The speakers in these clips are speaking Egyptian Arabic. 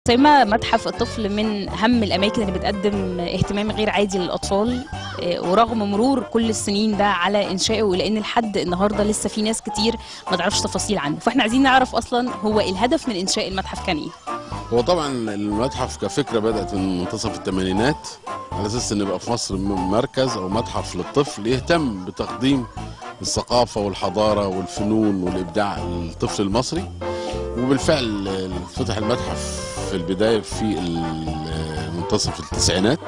سيما متحف الطفل من أهم الأماكن اللي بتقدم اهتمام غير عادي للأطفال آه، ورغم مرور كل السنين ده على إنشائه لأن لحد النهاردة لسه في ناس كتير ما تعرفش تفاصيل عنه فإحنا عايزين نعرف أصلا هو الهدف من إنشاء المتحف كان إيه هو طبعا المتحف كفكره بدات من منتصف الثمانينات على اساس ان يبقى في مصر م- مركز او متحف للطفل يهتم بتقديم الثقافه والحضاره والفنون والابداع للطفل المصري وبالفعل آه، فتح المتحف في البدايه في ال- آه، منتصف التسعينات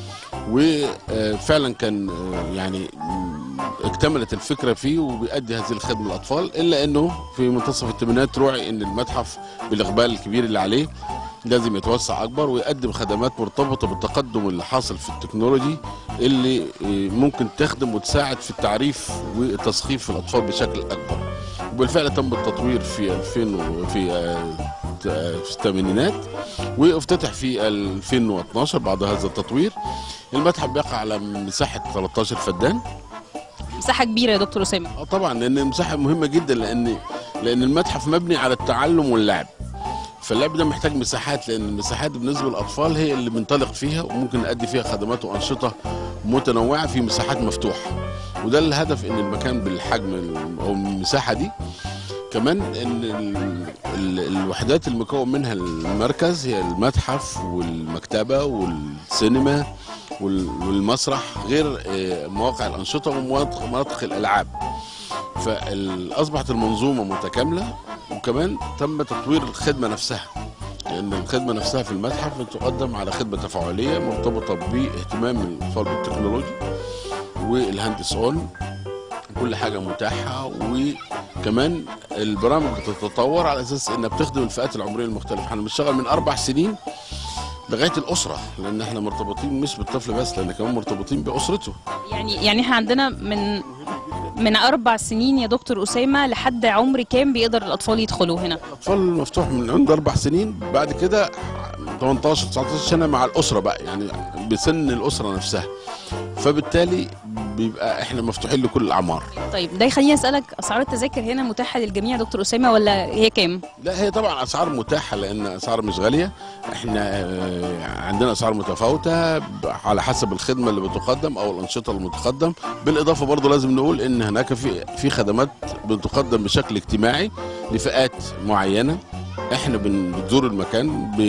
وفعلا كان آه، يعني م- اكتملت الفكره فيه وبيؤدي هذه الخدمه للاطفال الا انه في منتصف الثمانينات روعي ان المتحف بالاقبال الكبير اللي عليه لازم يتوسع اكبر ويقدم خدمات مرتبطه بالتقدم اللي حاصل في التكنولوجي اللي آه، ممكن تخدم وتساعد في التعريف والتثقيف في الاطفال بشكل اكبر وبالفعل تم التطوير في 2000 و- في آه، ت- آه، في الثمانينات وافتتح في 2012 بعد هذا التطوير المتحف بيقع على مساحه 13 فدان مساحة كبيرة يا دكتور أسامة اه طبعا لان المساحه مهمه جدا لان لان المتحف مبني على التعلم واللعب فاللعب ده محتاج مساحات لان المساحات بالنسبه للاطفال هي اللي بنطلق فيها وممكن نأدي فيها خدمات وانشطه متنوعه في مساحات مفتوحه وده الهدف ان المكان بالحجم ال- او المساحه دي كمان ان ال- ال- الوحدات المكون منها المركز هي المتحف والمكتبه والسينما وال- والمسرح غير آه، مواقع الانشطه ومناطق مناطق الالعاب فاصبحت المنظومه متكامله وكمان تم تطوير الخدمه نفسها لان الخدمه نفسها في المتحف تقدم على خدمه تفاعليه مرتبطه باهتمام الاطفال بالتكنولوجيا والهاندس اون كل حاجه متاحه وكمان البرامج بتتطور على اساس انها بتخدم الفئات العمريه المختلفه احنا بنشتغل من اربع سنين لغايه الاسره لان احنا مرتبطين مش بالطفل بس لان كمان مرتبطين باسرته يعني يعني احنا عندنا من من أربع سنين يا دكتور أسامة لحد عمر كام بيقدر الأطفال يدخلوا هنا الاطفال مفتوح من عند اربع سنين بعد كده 18 19 سنه مع الاسره بقى يعني بسن الاسره نفسها فبالتالي بيبقى احنا مفتوحين لكل الاعمار طيب ده يخليني أسألك أسعار التذاكر هنا متاحة للجميع يا دكتور أسامة ولا هي كام؟ لا هي طبعا اسعار متاحه لان اسعار مش غاليه احنا آه، عندنا اسعار متفاوته ب- على حسب الخدمه اللي بتقدم او الانشطه اللي بتقدم بالاضافه برضه لازم نقول ان هناك في في خدمات بتقدم بشكل اجتماعي لفئات معينه احنا بن- بنزور المكان ب...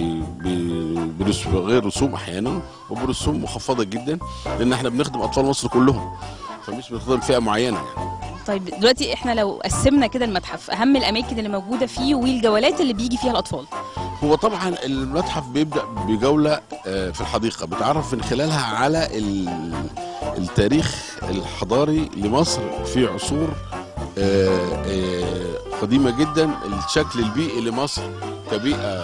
ب... برس- بغير رسوم احيانا وبرسوم مخفضه جدا لان احنا بنخدم اطفال مصر كلهم فمش بنخدم فئه معينه يعني طيب دلوقتي احنا لو قسمنا كده المتحف أهم الأماكن اللي موجودة فيه والجولات اللي بيجي فيها الأطفال هو طبعا المتحف بيبدا بجوله آه، في الحديقه بتعرف من خلالها على ال- التاريخ الحضاري لمصر في عصور آه، آه، قديمه جدا الشكل البيئي لمصر كبيئه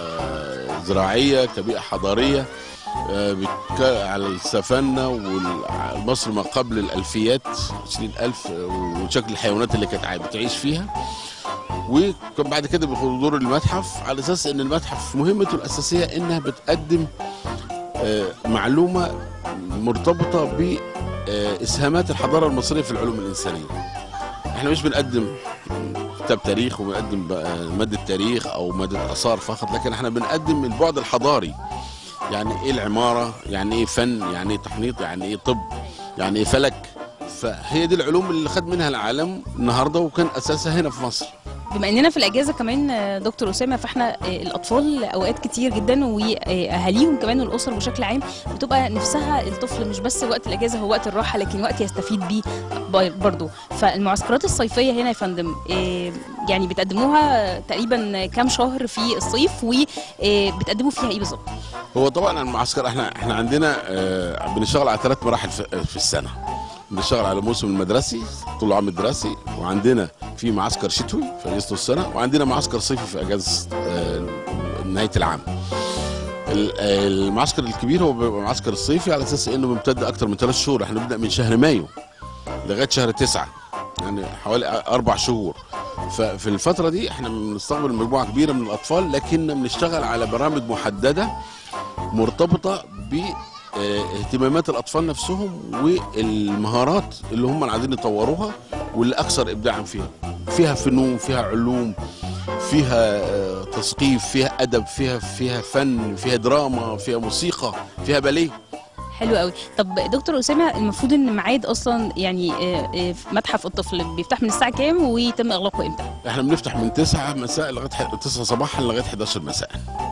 زراعيه كبيئه حضاريه آه، بتك- على السفنة ومصر ما قبل الألفيات 20000 آه، وشكل الحيوانات اللي كانت عاي- بتعيش فيها وكان بعد كده بياخدوا دور المتحف على اساس ان المتحف مهمته الاساسيه انها بتقدم آه، معلومه مرتبطه باسهامات الحضاره المصريه في العلوم الانسانيه. احنا مش بنقدم كتاب تاريخ وبنقدم بقى ماده تاريخ او ماده اثار فقط لكن احنا بنقدم البعد الحضاري. يعني ايه العماره؟ يعني ايه فن؟ يعني ايه تحنيط؟ يعني ايه طب؟ يعني ايه فلك؟ فهي دي العلوم اللي خد منها العالم النهارده وكان اساسها هنا في مصر. بما اننا في الاجازه كمان آه، دكتور اسامه فاحنا آه، الاطفال اوقات كتير جدا واهاليهم كمان والاسر بشكل عام بتبقى نفسها الطفل مش بس وقت الاجازه هو وقت الراحه لكن وقت يستفيد بيه ب- برضه فالمعسكرات الصيفيه هنا يا فندم آه، يعني بتقدموها تقريبا كام شهر في الصيف وبتقدموا فيها ايه بالظبط؟ هو طبعا المعسكر احنا احنا عندنا آه، بنشتغل على ثلاث مراحل في في السنه بنشتغل على الموسم المدرسي طول العام الدراسي وعندنا في معسكر شتوي في اجازه السنه وعندنا معسكر صيفي في اجازه آه، نهايه العام ال- آه، المعسكر الكبير هو بيبقى المعسكر الصيفي على اساس انه بيمتد اكتر من ثلاث شهور احنا بنبدا من شهر مايو لغايه شهر تسعة يعني حوالي اربع شهور ففي الفتره دي احنا بنستقبل مجموعه كبيره من الاطفال لكن بنشتغل على برامج محدده مرتبطه ب آه، اهتمامات الاطفال نفسهم والمهارات اللي هم عايزين يطوروها واللي اكثر ابداعا فيها فيها فنون فيها علوم فيها آه، تثقيف فيها ادب فيها فيها فن فيها دراما فيها موسيقى فيها باليه حلو قوي طب دكتور اسامه المفروض ان ميعاد اصلا يعني آه، آه، في متحف الطفل بيفتح من الساعه كام ويتم اغلاقه امتى احنا بنفتح من 9 مساء لغايه ح- 9 صباحا لغايه 11 مساء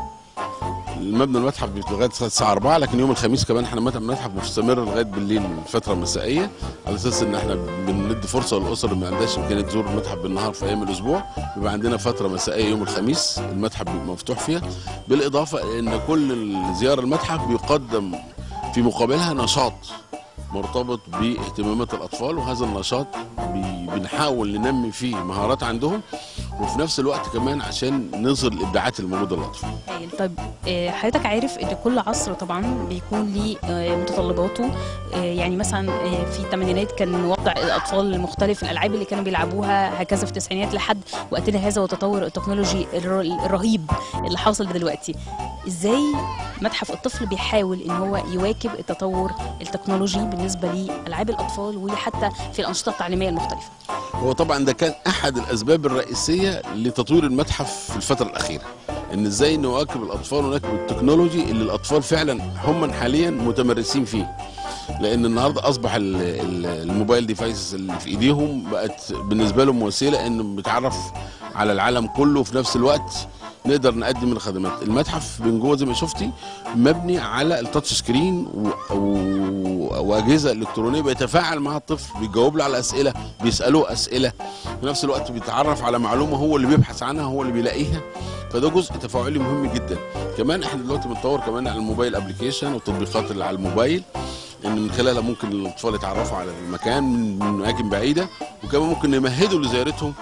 المبنى المتحف بيبقى لغايه الساعه 4 لكن يوم الخميس كمان احنا مت- المتحف مستمر لغايه بالليل الفتره المسائيه على اساس ان احنا بندي فرصه للاسر اللي ما عندهاش امكانيه تزور المتحف بالنهار في ايام الاسبوع بيبقى عندنا فتره مسائيه يوم الخميس المتحف بيبقى مفتوح فيها بالاضافه ان كل زياره المتحف بيقدم في مقابلها نشاط مرتبط باهتمامات الاطفال وهذا النشاط بي- بنحاول ننمي فيه مهارات عندهم وفي نفس الوقت كمان عشان نظهر الابداعات الموجوده للاطفال هايل. طيب آه، حضرتك عارف ان كل عصر طبعا بيكون ليه آه، متطلباته آه، يعني مثلا آه، في الثمانينات كان وضع الاطفال المختلف الالعاب اللي كانوا بيلعبوها هكذا في التسعينات لحد وقتنا هذا والتطور التكنولوجي الر- الرهيب اللي حاصل دلوقتي ازاي متحف الطفل بيحاول ان هو يواكب التطور التكنولوجي بالنسبه لالعاب الاطفال وحتى في الانشطه التعليميه المختلفه هو طبعا ده كان احد الاسباب الرئيسيه لتطوير المتحف في الفتره الاخيره ان ازاي نواكب الاطفال ونواكب التكنولوجي اللي الاطفال فعلا هم حاليا متمرسين فيه لان النهارده اصبح ال- ال- الموبايل ديفايسز اللي في ايديهم بقت بالنسبه لهم وسيله انه بيتعرف على العالم كله وفي نفس الوقت نقدر نقدم الخدمات المتحف من جوه زي ما شفتي مبني على التاتش سكرين و... و... واجهزه الكترونيه بيتفاعل مع الطفل بيجاوب له على اسئله بيسالوه اسئله في نفس الوقت بيتعرف على معلومه هو اللي بيبحث عنها هو اللي بيلاقيها فده جزء تفاعلي مهم جدا كمان احنا دلوقتي بنطور كمان على الموبايل ابلكيشن والتطبيقات اللي على الموبايل ان من خلالها ممكن الاطفال يتعرفوا على المكان من من اماكن بعيده وكمان ممكن نمهدوا لزيارتهم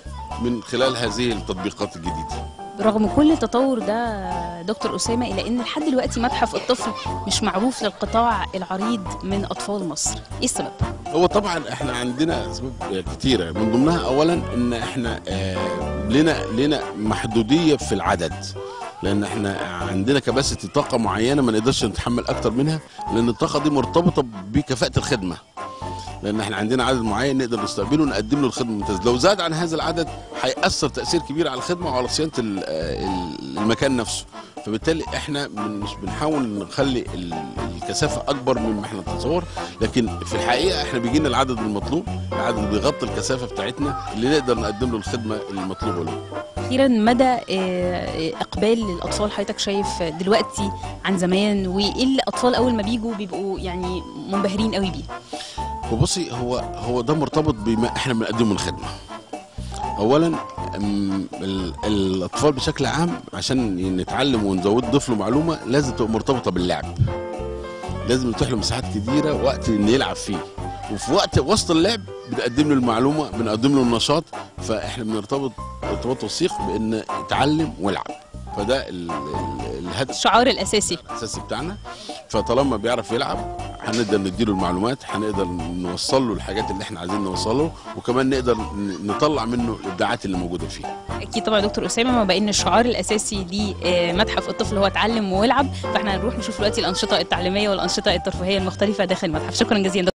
من خلال هذه التطبيقات الجديده برغم كل التطور ده دكتور أسامة إلا أن لحد دلوقتي متحف الطفل مش معروف للقطاع العريض من أطفال مصر إيه السبب؟ هو طبعا احنا عندنا اسباب كتيره من ضمنها اولا ان احنا آه، لنا لنا محدوديه في العدد لان احنا عندنا كباسيتي طاقه معينه ما نقدرش نتحمل اكتر منها لان الطاقه دي مرتبطه بكفاءه الخدمه لان احنا عندنا عدد معين نقدر نستقبله ونقدم له الخدمه الممتازه لو زاد عن هذا العدد هيأثر تأثير كبير على الخدمه وعلى صيانه ال- ال- المكان نفسه فبالتالي احنا من- مش بنحاول نخلي ال- الكثافه اكبر مما احنا نتصور لكن في الحقيقه احنا بيجينا العدد المطلوب العدد اللي بيغطي الكثافه بتاعتنا اللي نقدر نقدم له الخدمه المطلوبه له أخيرا مدى آه، إقبال الأطفال حضرتك شايف دلوقتي عن زمان وإيه اللي الأطفال أول ما بيجوا بيبقوا يعني منبهرين قوي بيه؟ وبصي هو هو ده مرتبط بما احنا بنقدمه من خدمه اولا أم، ال- الاطفال بشكل عام عشان نتعلم ونزود ضيف له معلومه لازم تبقى مرتبطه باللعب لازم نتيح له مساحات كتيره وقت ان يلعب فيه وفي وقت وسط اللعب بنقدم له المعلومه بنقدم له النشاط فاحنا بنرتبط ارتباط وثيق بان يتعلم ويلعب فده ال- ال- الهدف الشعار الأساسي الاساسي بتاعنا فطالما بيعرف يلعب هنقدر نديله المعلومات هنقدر نوصل له الحاجات اللي احنا عايزين نوصله وكمان نقدر ن- نطلع منه الابداعات اللي موجوده فيه أكيد طبعا يا دكتور أسامة ما بقى إن الشعار الأساسي لمتحف الطفل هو اتعلم ويلعب فإحنا هنروح نشوف دلوقتي الأنشطة التعليمية والأنشطة الترفيهية المختلفة داخل المتحف شكرا جزيلا دكتور